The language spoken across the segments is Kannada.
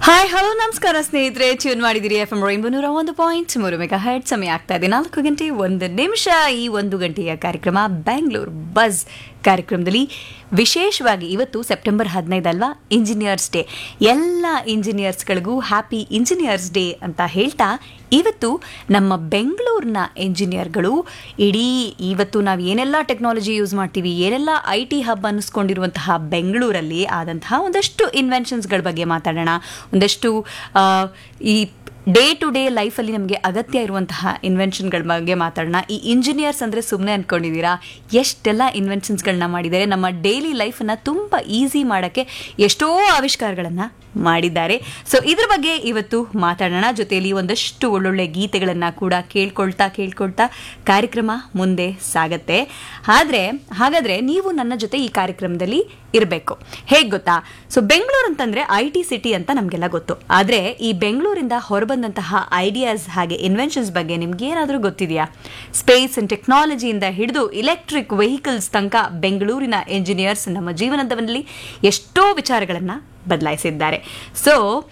ಹಾಯ್ ಹಲೋ ನಮಸ್ಕಾರ ಸ್ನೇಹಿತರೆ ಟ್ಯೂನ್ ಮಾಡಿದಿರಿ ಎಫ್ ಎಂ ರೈನ್ಬೋ ನೂರ ಒಂದು ಪಾಯಿಂಟ್ ಮೂರು ಮೆಗಾ ಹರ್ಟ್ ಸಮಯ ಆಗ್ತಾ ಇದೆ ನಾಲ್ಕು ಗಂಟೆ ಒಂದು ನಿಮಿಷ ಈ ಒಂದು ಗಂಟೆಯ ಕಾರ್ಯಕ್ರಮ ಬ್ಯಾಂಗ್ಳೂರ್ ಬಸ್ ಕಾರ್ಯಕ್ರಮದಲ್ಲಿ ವಿಶೇಷವಾಗಿ ಇವತ್ತು ಸೆಪ್ಟೆಂಬರ್ ಹದಿನೈದು ಅಲ್ವಾ ಇಂಜಿನಿಯರ್ಸ್ ಡೇ ಎಲ್ಲ ಇಂಜಿನಿಯರ್ಸ್ಗಳಿಗೂ ಹ್ಯಾಪಿ ಇಂಜಿನಿಯರ್ಸ್ ಡೇ ಅಂತ ಹೇಳ್ತಾ ಇವತ್ತು ನಮ್ಮ ಬೆಂಗಳೂರಿನ ಇಂಜಿನಿಯರ್ಗಳು ಇಡೀ ಇವತ್ತು ನಾವು ಏನೆಲ್ಲ ಟೆಕ್ನಾಲಜಿ ಯೂಸ್ ಮಾಡ್ತೀವಿ ಏನೆಲ್ಲ ಐ ಟಿ ಹಬ್ ಅನ್ನಿಸ್ಕೊಂಡಿರುವಂತಹ ಬೆಂಗಳೂರಲ್ಲಿ ಆದಂತಹ ಒಂದಷ್ಟು ಇನ್ವೆನ್ಷನ್ಸ್ಗಳ ಬಗ್ಗೆ ಮಾತಾಡೋಣ ಒಂದಷ್ಟು ಆ, ಈ ಡೇ ಟು ಡೇ ಲೈಫಲ್ಲಿ ನಮಗೆ ಅಗತ್ಯ ಇರುವಂತಹ ಇನ್ವೆನ್ಷನ್ಗಳ ಬಗ್ಗೆ ಮಾತಾಡೋಣ ಈ ಇಂಜಿನಿಯರ್ಸ್ ಅಂದರೆ ಸುಮ್ಮನೆ ಅಂದ್ಕೊಂಡಿದ್ದೀರಾ ಎಷ್ಟೆಲ್ಲ ಇನ್ವೆನ್ಷನ್ಸ್ಗಳನ್ನ ಮಾಡಿದ್ದಾರೆ ನಮ್ಮ ಡೈಲಿ ಲೈಫನ್ನು ತುಂಬ ಈಸಿ ಮಾಡೋಕ್ಕೆ ಎಷ್ಟೋ ಆವಿಷ್ಕಾರಗಳನ್ನು ಮಾಡಿದ್ದಾರೆ ಸೊ ಇದ್ರ ಬಗ್ಗೆ ಇವತ್ತು ಮಾತಾಡೋಣ ಜೊತೆಯಲ್ಲಿ ಒಂದಷ್ಟು ಒಳ್ಳೊಳ್ಳೆ ಗೀತೆಗಳನ್ನು ಕೂಡ ಕೇಳ್ಕೊಳ್ತಾ ಕೇಳ್ಕೊಳ್ತಾ ಕಾರ್ಯಕ್ರಮ ಮುಂದೆ ಸಾಗತ್ತೆ ಆದರೆ ಹಾಗಾದರೆ ನೀವು ನನ್ನ ಜೊತೆ ಈ ಕಾರ್ಯಕ್ರಮದಲ್ಲಿ ಇರಬೇಕು ಹೇಗೆ ಗೊತ್ತಾ ಸೊ ಬೆಂಗಳೂರು ಅಂತಂದರೆ ಐ ಟಿ ಸಿಟಿ ಅಂತ ನಮಗೆಲ್ಲ ಗೊತ್ತು ಆದರೆ ಈ ಬೆಂಗಳೂರಿಂದ ಹೊರಬಂದಂತಹ ಐಡಿಯಾಸ್ ಹಾಗೆ ಇನ್ವೆನ್ಷನ್ಸ್ ಬಗ್ಗೆ ನಿಮ್ಗೆ ಏನಾದರೂ ಗೊತ್ತಿದೆಯಾ ಸ್ಪೇಸ್ ಅಂಡ್ ಟೆಕ್ನಾಲಜಿಯಿಂದ ಹಿಡಿದು ಇಲೆಕ್ಟ್ರಿಕ್ ವೆಹಿಕಲ್ಸ್ ತನಕ ಬೆಂಗಳೂರಿನ ಇಂಜಿನಿಯರ್ಸ್ ನಮ್ಮ ಜೀವನದಲ್ಲಿ ಎಷ್ಟೋ ವಿಚಾರಗಳನ್ನು ಬದಲಾಯಿಸಿದ್ದಾರೆ ಸೊ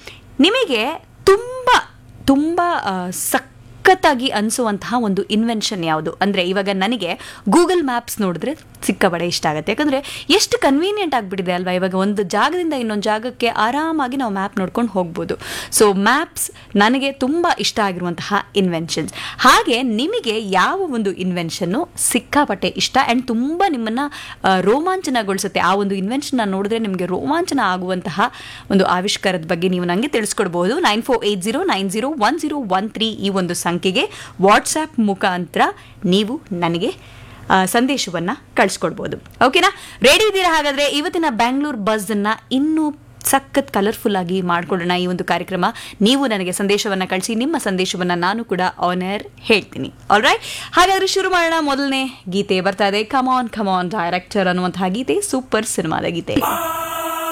ನಿಮಗೆ ತುಂಬ ತುಂಬ ಆ, ಸಖತ್ತಾಗಿ ಅನಿಸುವಂತಹ ಒಂದು ಇನ್ವೆನ್ಷನ್ ಯಾವುದು ಅಂದರೆ ಇವಾಗ ನನಗೆ ಗೂಗಲ್ ಮ್ಯಾಪ್ಸ್ ನೋಡಿದ್ರೆ ಸಿಕ್ಕಾಬಡೆ ಇಷ್ಟ ಆಗುತ್ತೆ ಯಾಕಂದರೆ ಎಷ್ಟು ಕನ್ವೀನಿಯೆಂಟ್ ಆಗಿಬಿಟ್ಟಿದೆ ಅಲ್ವಾ ಇವಾಗ ಒಂದು ಜಾಗದಿಂದ ಇನ್ನೊಂದು ಜಾಗಕ್ಕೆ ಆರಾಮಾಗಿ ನಾವು ಮ್ಯಾಪ್ ನೋಡ್ಕೊಂಡು ಹೋಗ್ಬೋದು ಸೊ ಮ್ಯಾಪ್ಸ್ ನನಗೆ ತುಂಬ ಇಷ್ಟ ಆಗಿರುವಂತಹ ಇನ್ವೆನ್ಷನ್ಸ್ ಹಾಗೆ ನಿಮಗೆ ಯಾವ ಒಂದು ಇನ್ವೆನ್ಷನ್ನು ಸಿಕ್ಕಾಪಟ್ಟೆ ಇಷ್ಟ ಆ್ಯಂಡ್ ತುಂಬ ನಿಮ್ಮನ್ನು ರೋಮಾಂಚನಗೊಳಿಸುತ್ತೆ ಆ ಒಂದು ಇನ್ವೆನ್ಷನ್ನ ನೋಡಿದ್ರೆ ನಿಮಗೆ ರೋಮಾಂಚನ ಆಗುವಂತಹ ಒಂದು ಆವಿಷ್ಕಾರದ ಬಗ್ಗೆ ನೀವು ನನಗೆ ತಿಳಿಸ್ಕೊಡ್ಬೋದು nine four eight zero nine zero one zero one three ಈ ಒಂದು ಸಂಖ್ಯೆಗೆ ವಾಟ್ಸ್ಆ್ಯಪ್ ಮುಖಾಂತರ ನೀವು ನನಗೆ ಆ, ಸಂದೇಶವನ್ನ ಕಳಿಸ್ಕೊಡ್ಬೋದು ಓಕೆನಾ ರೆಡಿ ಇದ್ದೀರಾ ಹಾಗಾದ್ರೆ ಇವತ್ತಿನ ಬ್ಯಾಂಗ್ಳೂರ್ ಬಸ್ ಅನ್ನ ಇನ್ನೂ ಸಖತ್ ಕಲರ್ಫುಲ್ ಆಗಿ ಮಾಡ್ಕೊಳ್ಳೋಣ ಈ ಒಂದು ಕಾರ್ಯಕ್ರಮ ನೀವು ನನಗೆ ಸಂದೇಶವನ್ನ ಕಳಿಸಿ ನಿಮ್ಮ ಸಂದೇಶವನ್ನ ನಾನು ಕೂಡ ಆನರ್ ಹೇಳ್ತೀನಿ ಆಲ್ ರೈಟ್ ಹಾಗಾದ್ರೆ ಶುರು ಮಾಡೋಣ ಮೊದಲನೇ ಗೀತೆ ಬರ್ತಾ ಇದೆ ಕಮಾನ್ ಕಮಾನ್ ಡೈರೆಕ್ಟರ್ ಅನ್ನುವಂತಹ ಗೀತೆ ಸೂಪರ್ ಸಿನಿಮಾದ ಗೀತೆ